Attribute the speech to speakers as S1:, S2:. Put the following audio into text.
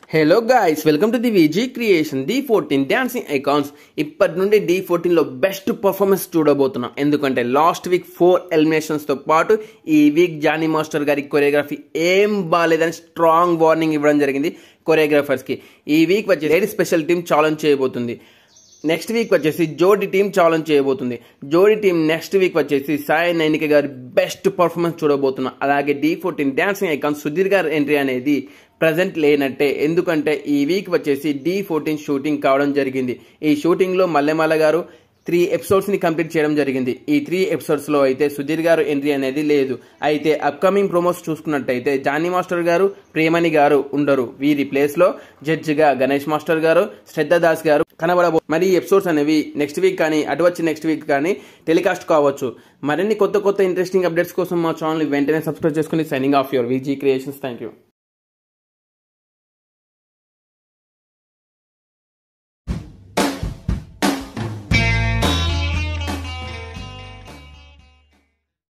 S1: hello guys welcome to the Viji creation D fourteen dancing icons ఇప్పటి నుండి D ఫోర్టీన్లో best performance చూడబోతున్నాం ఎందుకంటే లాస్ట్ వీక్ ఫోర్ ఎలిమినేషన్స్తో పాటు ఈ వీక్ జానీ మాస్టర్ గారి కొరియోగ్రఫీ ఏం బాగాలేదని స్ట్రాంగ్ వార్నింగ్ ఇవ్వడం జరిగింది కొరియోగ్రాఫర్స్కి ఈ వీక్ వచ్చి లేడీ స్పెషల్ టీం ఛాలెంజ్ చేయబోతుంది నెక్స్ట్ వీక్ వచ్చేసి జోడీ టీం ఛాలెంజ్ చేయబోతుంది జోడీ టీం నెక్స్ట్ వీక్ వచ్చేసి సాయి నైనిక గారి బెస్ట్ పర్ఫార్మెన్స్ చూడబోతున్నాం అలాగే D fourteen dancing icon Sudheer గారి ఎంట్రీ అనేది ప్రజెంట్ లేనట్టే ఎందుకంటే ఈ వీక్ వచ్చేసి డి ఫోర్టీన్ షూటింగ్ కావడం జరిగింది ఈ షూటింగ్లో మల్లెమాల గారు త్రీ ఎపిసోడ్స్ని కంప్లీట్ చేయడం జరిగింది ఈ త్రీ ఎపిసోడ్స్లో అయితే సుధీర్ గారు ఎంట్రీ అనేది లేదు అయితే అప్కమింగ్ ప్రోమోస్ చూసుకున్నట్టయితే జానీ మాస్టర్ గారు ప్రేమణి గారు ఉండరు వీరి ప్లేస్లో జడ్జిగా గణేష్ మాస్టర్ గారు శ్రద్ధ దాస్ గారు కనబడబో మరి ఈ ఎపిసోడ్స్ అనేవి నెక్స్ట్ వీక్ కానీ అటు వచ్చి నెక్స్ట్ వీక్ కానీ టెలికాస్ట్ కావచ్చు మరిన్ని కొత్త కొత్త ఇంట్రెస్టింగ్ అప్డేట్స్ కోసం మా ఛానల్ వెంటనే సబ్స్క్రైబ్ చేసుకుని signing off your Viji creations thank you